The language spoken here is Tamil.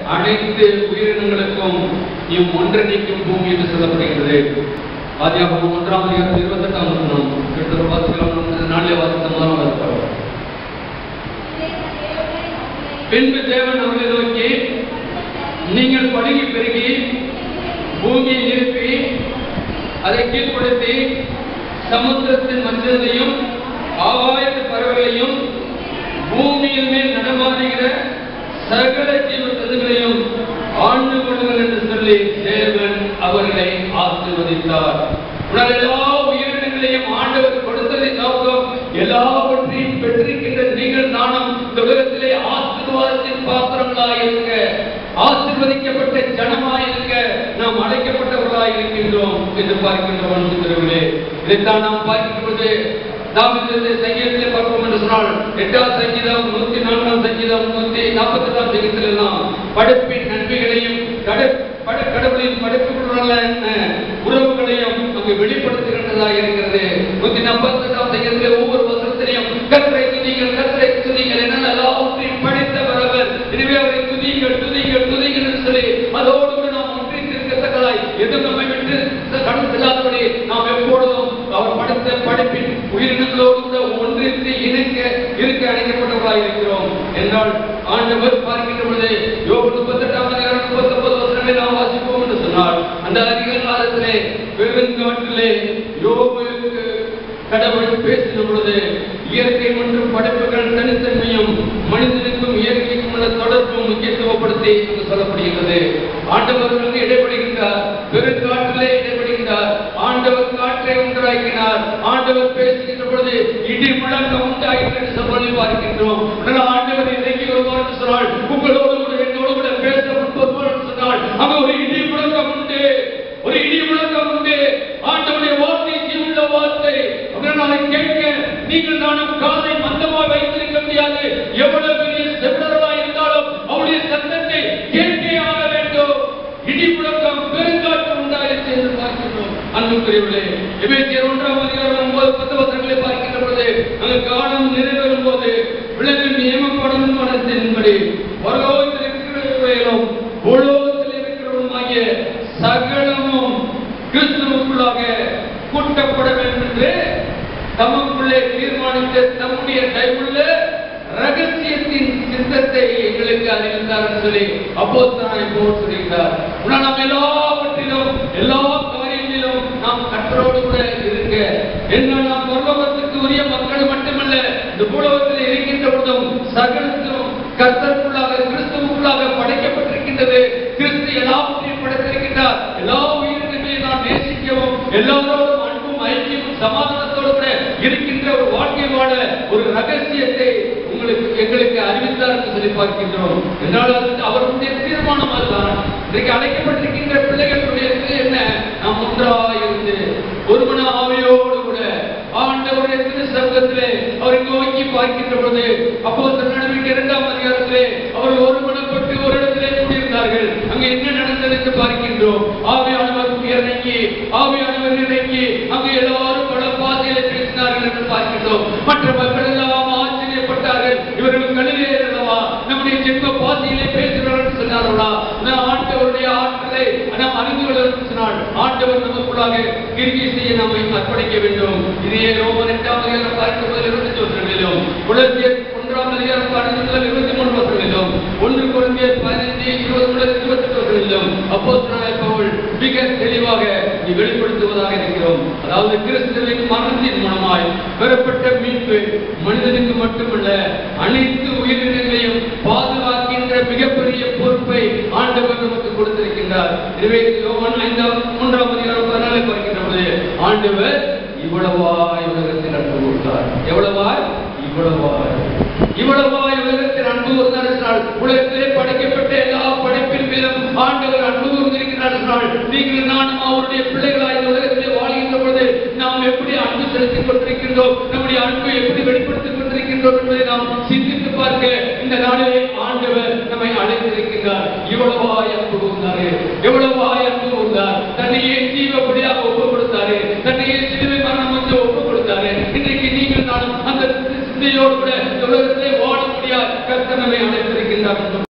அனைத்து உயிரினங்களுக்கும் இம் ஒன்றிணைக்கும் பூமி என்று சொல்லப்படுகிறது ஆதியாகமம் ஒன்றாம் அதிகாரம் இருபத்தெட்டாம் வசனம் கிட்டத்தட்ட வாசிக்கலாம் நாளிலே வாசித்த முதலாம் இருக்கிறோம் பின்பு தேவன் அவர்களை நோக்கி நீங்கள் படுகி பெருகி பூமியை நிரப்பி அதை கீழ்ப்படுத்தி சமுத்திரத்தின் மஞ்சளையும் ஆகாயத்து பறவைகளையும் பூமியின் மேல் நடமாடுகிற சகல ஜீவ ஜந்துக்களையும் ஆண்டு கொள்ளுங்கள் என்று சொல்லி தேவன் அவர்களை ஆசீர்வதித்தார் உடல் எல்லா உயிரினங்களையும் ஆண்டவர் கொடுத்ததை நோக்கம் எல்லாவற்றையும் பெற்றிருக்கின்ற நீங்கள் நானும் இந்த உலகத்திலே ஆசீர்வாதத்தின் பாத்திரங்களாய் இருக்க ஆசீர்வதிக்கப்பட்ட ஜனமாய் இருக்க நாம் அழைக்கப்பட்டவர்களாய் இருக்கின்றோம் என்று பார்க்கின்றோம் அன்பு திருவிழே இதைத்தான் நாம் பார்க்கின்றது தாவிதத்தை சங்கீதத்திலே பார்ப்போம் என்று சொன்னால் எட்டாம் சங்கீதம் நூத்தி நான்காம் சங்கீதம் நூத்தி நாற்பத்தி எட்டாம் சங்கீதத்தில் எல்லாம் படைப்பின் நன்மைகளையும் கடை பட கடவுளின் படைப்புகளுள்ள உறவுகளையும் அங்கு வெளிப்படுத்துகின்றதாக இருக்கிறது நூத்தி நாற்பத்தி எட்டாம் சங்கீதத்திலே ஒவ்வொரு வசனத்திலையும் கற்றை துதிகள் கற்றை துதிகள் என எல்லாவற்றையும் படித்தவர் அவர் எனவே அவரை துதிகள் துதிகள் துதிகள் என்று சொல்லி அதோடு கூட நாம் ஒன்றித்திருக்கத்தக்கதாய் எது நம்மை விட்டு கடந்து செல்லாதபடி நாம் எப்பொழுதும் அவர் படைத்த படைப்பின் உயிரினங்களோடு கூட ஒன்றித்து இணைக்க இருக்க அழைக்கப்பட்டவர்களாய் இருக்கிறோம் என்றால் ஆண்டவர் பார்க்கின்ற பொழுது யோபு முப்பத்தெட்டாம் அதிகாரம் முப்பத்தொன்பது வசனமே நாம் வாசிப்போம் என்று சொன்னார் அந்த அதிகாரத்திலே பெருங்காட்டிலே யோபுக்கு கடவுள் பேசின பொழுது இயற்கை மற்றும் படைப்புகள் தனித்தன்மையும் மனிதனுக்கும் இயற்கைக்கும் உள்ள தொடர்பும் முக்கியத்துவப்படுத்தி இங்கு சொல்லப்படுகிறது ஆண்டவர் வந்து இடைப்படுகின்றார் பெருங்காற்றிலே இடைப்படுகின்றார் ஆண்டவர் காற்றை உண்டாக்கினார் ஆண்டவர் பேசுகின்ற பொழுது இடி முழக்கம் உண்டாயிற்று என்று சொல்லி பார்க்கின்றோம் உடனே ஆண்டவர் இறங்கி வருவார் என்று சொன்னால் உங்களோடு கூட என்னோடு கூட பேச முன்பு சொன்னால் அங்க ஒரு இடி முழக்கம் உண்டு ஒரு இடி முழக்கம் உண்டு ஆண்டவருடைய வார்த்தை ஜீவுள்ள வார்த்தை அதனால் கேட்க நீங்கள் நானும் காதை மந்தமா வைத்திருக்க முடியாது எவ்வளவு பெரிய செவிடர்களா இருந்தாலும் அவருடைய சத்தத்தை கேட்டே ஆக வேண்டும் இடி முழக்கம் பெருங்காற்று உண்டாயிற்று என்று பார்க்கின்றோம் அன்புக்குரியவர்களே எபேசியர் ஒன்றாம் அதிகாரம் ஒன்பது பத்து வசனங்களை பார்க்கின்ற பொழுது அங்கு காலம் நிறைவேறும் போது விலங்கின் நியமப்படும் மனத்தின்படி பரலோகத்தில் இருக்கிறவர்களும் பூலோகத்தில் இருக்கிறவருமாகிய சகலமும் கிறிஸ்துவுக்குள்ளாக கூட்டப்பட வேண்டும் என்று தமக்குள்ளே தீர்மானித்த தம்முடைய கைவுள்ள ரகசியத்தின் சித்தத்தை எங்களுக்கு அறிவித்தார் என்று சொல்லி அப்போ தான் போல் சொல்கிறார் உடனே நாம் எல்லாவற்றிலும் எல்லா காரியங்களிலும் நாம் கற்றோடு கூட இருக்க என்ன நாம் பரலோகத்துக்கு உரிய மக்கள் மட்டுமல்ல இந்த பூலோகத்தில் இருக்கின்ற பொழுதும் சகலத்திலும் கர்த்தருக்குள்ளாக கிறிஸ்துவுக்குள்ளாக படைக்கப்பட்டிருக்கின்றது கிறிஸ்து எல்லாவற்றையும் படைத்திருக்கின்றார் எல்லா உயிரினங்களையும் நாம் நேசிக்கவும் எல்லாரோடும் அன்பும் ஐக்கியமும் சமாதானத்தோடு கூட இருக்கின்ற ஒரு வாழ்க்கை வாழ ஒரு ரகசியத்தை உங்களுக்கு எங்களுக்கு அறிவித்தார் என்று சொல்லி பார்க்கின்றோம் என்றால் அது அவருடைய தீர்மானம் அதுதான் இன்றைக்கு அழைக்கப்பட்டிருக்கின்ற பிள்ளைகளுடைய இது என்ன நாம் ஒன்றாக இருந்து ஒருமன ஆவையோடு கூட ஆண்டவருடைய திரு சமூகத்திலே அவரை நோக்கி பார்க்கின்ற பொழுது அப்போ நடவடிக்கை இரண்டாம் அதிகாரத்திலே அவர் ஒருமனப்பட்டு ஒரு இடத்திலே கூடியிருந்தார்கள் அங்கே என்ன நடந்தது என்று பார்க்கின்றோம் ஆவியானவர் இறங்கி ஆவியானவர் இறங்கி அங்கே எல்லாரும் பல பாதையிலே பேசினார்கள் என்று பார்க்கின்றோம் மற்ற மக்கள் எல்லாம் ஆச்சரியப்பட்டார்கள் இவர்கள் கலிலேயர் அல்லவா நம்முடைய ஜென்ம பாதையிலே பேசுகிறார்கள் என்று சொன்னார்களா நான் ஆண்டவருடைய ஆற்றலை நாம் அறிந்து கொள்ள வேண்டும் சொன்னால் ஆண்டவர் நமக்குள்ளாக கிரியை செய்ய நம்மை அர்ப்பணிக்க வேண்டும் இதையே ரோமன் எட்டாம் அதிகாரம் பார்க்கும் முதல் இருபத்தி வருஷங்களிலும் உலகியர் ஒன்றாம் அதிகாரம் பதினைந்து முதல் இருபத்தி மூன்று வருஷங்களிலும் ஒன்று குழந்தையர் பதினைந்து இருபது முதல் இருபத்தி எட்டு வருஷங்களிலும் அப்போ பவுல் மிக தெளிவாக நீ வெளிப்படுத்துவதாக இருக்கிறோம் அதாவது கிறிஸ்துவின் மரணத்தின் மூலமாய் பெறப்பட்ட மீட்பு மனிதனுக்கு மட்டுமல்ல அனைத்து உயிரினங்களையும் பாதுகாக்கின்ற மிகப்பெரிய பொறுப்பை ஆண்டவர் நமக்கு கொடுத்திருக்கின்றார் எனவே யோவான் ஐந்தாம் மூன்றாம் அதிகாரம் பதினாலை பார்க்கின்ற பொழுது ஆண்டவர் இவ்வளவாய் உலகத்தில் அன்பு கொடுத்தார் எவ்வளவாய் இவ்வளவாய் இவ்வளவாய் உலகத்தில் அன்பு கூர்ந்தார் என்றால் உலகத்திலே படைக்கப்பட்ட எல்லா படைப்பின் மீதும் ஆண்டவர் அன்பு கூர்ந்திருக்கிறார் என்றால் நீங்கள் நானும் அவருடைய பிள்ளைகளாய் இந்த உலகத்திலே வாழ்கின்ற பொழுது நாம் எப்படி அன்பு செலுத்திக் கொண்டிருக்கின்றோம் நம்முடைய அன்பை எப்படி வெளிப்படுத்திக் கொண்டிருக்கின்றோம் என்பதை நாம் சிந்தித்து பார்க்க இந்த நாளிலே ஆண்டவர் நம்மை அழைத்திருக்கின்றார் இவ்வளவாய் அன்பு கூர்ந்தாரு எவ்வளவாய் அன்பு கூர்ந்தார் தன்னையே ஜீவப்படியாக ஒப்பு கொடுத்தாரு தன்னையே சிலுவை மரணம் வந்து ஒப்பு கொடுத்தாரு இன்றைக்கு நீங்கள் நானும் அந்த சிந்தையோடு கூட இந்த உலகத்திலே வாழ முடியாது கர்த்தர் நம்மை அழைத்திருக்கின்றார்